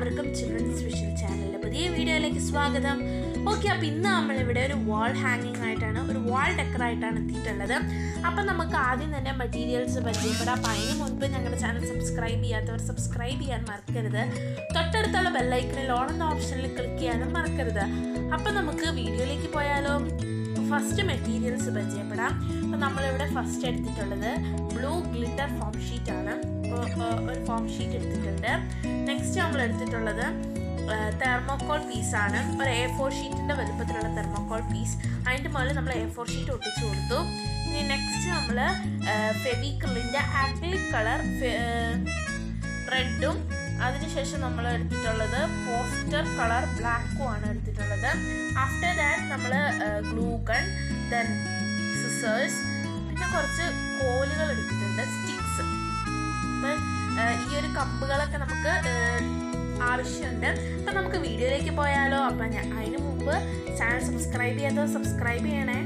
എല്ലാവർക്കും children's special ചാനലിലെ പുതിയ വീഡിയോയിലേക്ക് സ്വാഗതം ഓക്കെ അപ്പോൾ ഇന്ന് നമ്മളിവിടെ ഒരു വാൾ ഹാങ്ങിങ് ആയിട്ടാണ് ഒരു വാൾ ഡെക്കറായിട്ടാണ് എത്തിയിട്ടുള്ളത് അപ്പം നമുക്ക് ആദ്യം തന്നെ മെറ്റീരിയൽസ് പരിചയപ്പെടാം അപ്പം അതിന് മുൻപ് ഞങ്ങളുടെ ചാനൽ സബ്സ്ക്രൈബ് ചെയ്യാത്തവർ സബ്സ്ക്രൈബ് ചെയ്യാൻ മറക്കരുത് തൊട്ടടുത്തുള്ള ബെല്ലൈക്കണിൽ ഓൺ എന്ന ഓപ്ഷനിൽ ക്ലിക്ക് ചെയ്യാനും മറക്കരുത് അപ്പം നമുക്ക് വീഡിയോയിലേക്ക് പോയാലോ ഫസ്റ്റ് മെറ്റീരിയൽസ് പരിചയപ്പെടാം അപ്പോൾ നമ്മളിവിടെ ഫസ്റ്റ് എടുത്തിട്ടുള്ളത് ബ്ലൂ ഗ്ലിറ്റർ ഫോം ഷീറ്റ് ആണ് അപ്പോൾ ഒരു ഫോം ഷീറ്റ് എടുത്തിട്ടുണ്ട് നെക്സ്റ്റ് നമ്മൾ എടുത്തിട്ടുള്ളത് തെർമോക്കോൾ പീസാണ് ഒരു എ ഫോർ ഷീറ്റിൻ്റെ വലുപ്പത്തിലുള്ള തെർമോക്കോൾ പീസ് അതിൻ്റെ മുകളിൽ നമ്മൾ എ ഫോർ ഷീറ്റ് ഒട്ടിച്ചു കൊടുത്തു ഇനി നെക്സ്റ്റ് നമ്മൾ ഫെവിക്രിലിൻ്റെ ആക്രിലിക് കളർ റെഡും അതിനുശേഷം നമ്മൾ എടുത്തിട്ടുള്ളത് പോസ്റ്റർ കളർ ബ്ലാക്കും ആണ് എടുത്തിട്ടുള്ളത് ആഫ്റ്റർ ദാറ്റ് നമ്മൾ ഗ്ലൂ ഗൺ ദെൻ സിസേഴ്സ് പിന്നെ കുറച്ച് കോലുകൾ എടുത്തിട്ടുണ്ട് സ്റ്റിക്സ് അപ്പം ഈ ഒരു കമ്പുകളൊക്കെ നമുക്ക് ആവശ്യമുണ്ട് അപ്പം നമുക്ക് വീഡിയോയിലേക്ക് പോയാലോ അപ്പം ഞാൻ അതിന് മുമ്പ് ചാനൽ സബ്സ്ക്രൈബ് ചെയ്യാത്തത് സബ്സ്ക്രൈബ് ചെയ്യണേ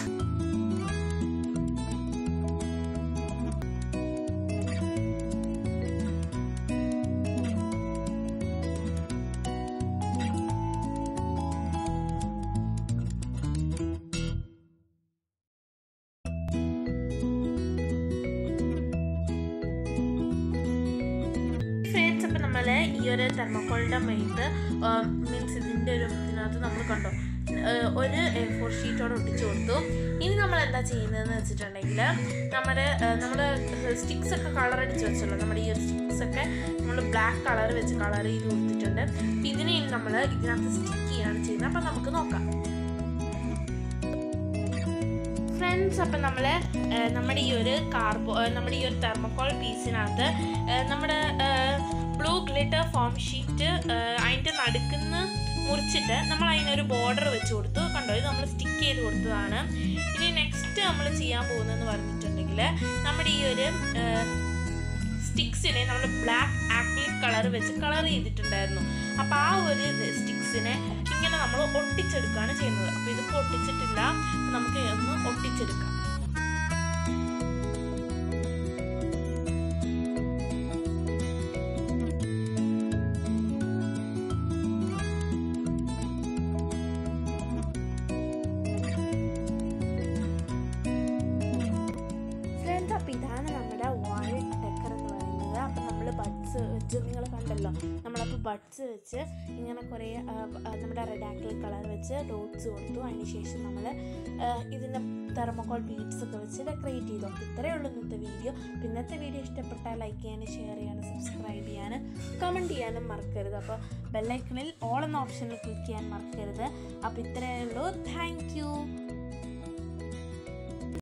ഫ്രണ്ട്സ് അപ്പം നമ്മൾ ഈ ഒരു തെർമോക്കോളിൻ്റെ മെയ്ത്ത് മീൻസ് ഇതിൻ്റെ ഒരു ഇതിനകത്ത് നമ്മൾ കണ്ടോ ഏഹ് ഒരു എ ഫോർ ഷീറ്റോടെ ഒട്ടിച്ചു കൊടുത്തു ഇനി നമ്മൾ എന്താ ചെയ്യുന്നതെന്ന് വെച്ചിട്ടുണ്ടെങ്കിൽ നമ്മുടെ നമ്മൾ സ്റ്റിക്സ് ഒക്കെ കളർ അടിച്ച് വെച്ചല്ലോ നമ്മുടെ ഈ ഒരു സ്റ്റിക്സ് ഒക്കെ നമ്മൾ ബ്ലാക്ക് കളർ വെച്ച് കളർ ചെയ്ത് കൊടുത്തിട്ടുണ്ട് അപ്പം ഇതിനെ ഇനി നമ്മൾ ഇതിനകത്ത് സ്റ്റിക്ക് ചെയ്യാണ് ചെയ്യുന്നത് അപ്പം നമുക്ക് നോക്കാം ഫ്രണ്ട്സ് അപ്പം നമ്മൾ നമ്മുടെ ഈ ഒരു കാർബോ നമ്മുടെ ഈ ഒരു തെർമോക്കോൾ പീസിനകത്ത് നമ്മുടെ ബ്ലൂ ഗ്ലിറ്റർ ഫോം ഷീറ്റ് അതിൻ്റെ നടുക്കുന്ന മുറിച്ചിട്ട് നമ്മൾ അതിനൊരു ബോർഡർ വെച്ച് കൊടുത്തു കണ്ടോ ഇത് നമ്മൾ സ്റ്റിക്ക് ചെയ്ത് കൊടുത്തതാണ് ഇനി നെക്സ്റ്റ് നമ്മൾ ചെയ്യാൻ പോകുന്നതെന്ന് പറഞ്ഞിട്ടുണ്ടെങ്കിൽ നമ്മുടെ ഈ ഒരു സ്റ്റിക്സിനെ നമ്മൾ ബ്ലാക്ക് ആക്ലിക് കളർ വെച്ച് കളർ ചെയ്തിട്ടുണ്ടായിരുന്നു അപ്പോൾ ആ ഒരു സ്റ്റിക്സിനെ ഇങ്ങനെ നമ്മൾ ഒട്ടിച്ചെടുക്കുകയാണ് ചെയ്യുന്നത് അപ്പോൾ ഇതിപ്പോൾ ഒട്ടിച്ചിട്ടില്ല നമുക്ക് ഒന്ന് ഒട്ടിച്ചെടുക്കാം ഫ്രണ്ട്സ് അപ്പോൾ ഇതാണ് നമ്മുടെ വാൾ ഡെക്കർ എന്ന് പറയുന്നത് അപ്പം നമ്മൾ ബഡ്സ് വെച്ച് നിങ്ങൾ കണ്ടല്ലോ നമ്മളപ്പോൾ ബഡ്സ് വെച്ച് ഇങ്ങനെ കുറേ ആ, ആ, നമ്മുടെ റെഡ് ആക്കിൾ കളർ വെച്ച് ഡോട്ട്സ് കൊടുത്തു അതിനുശേഷം നമ്മൾ ഇതിൻ്റെ തെർമോക്കോൾ ബീഡ്സ് ഒക്കെ വെച്ച് ഡെക്കറേറ്റ് ചെയ്തു അപ്പോൾ ഇത്രയേ ഉള്ളൂ ഇന്നത്തെ വീഡിയോ അപ്പോൾ ഇന്നത്തെ വീഡിയോ ഇഷ്ടപ്പെട്ടാൽ ലൈക്ക് ചെയ്യാനും ഷെയർ ചെയ്യാനും സബ്സ്ക്രൈബ് ചെയ്യാനും കമൻറ്റ് ചെയ്യാനും മറക്കരുത് അപ്പോൾ ബെല്ലൈക്കണിൽ ഓൾ എന്ന ഓപ്ഷനിൽ ക്ലിക്ക് ചെയ്യാൻ മറക്കരുത് അപ്പോൾ ഇത്രയേ ഉള്ളൂ താങ്ക്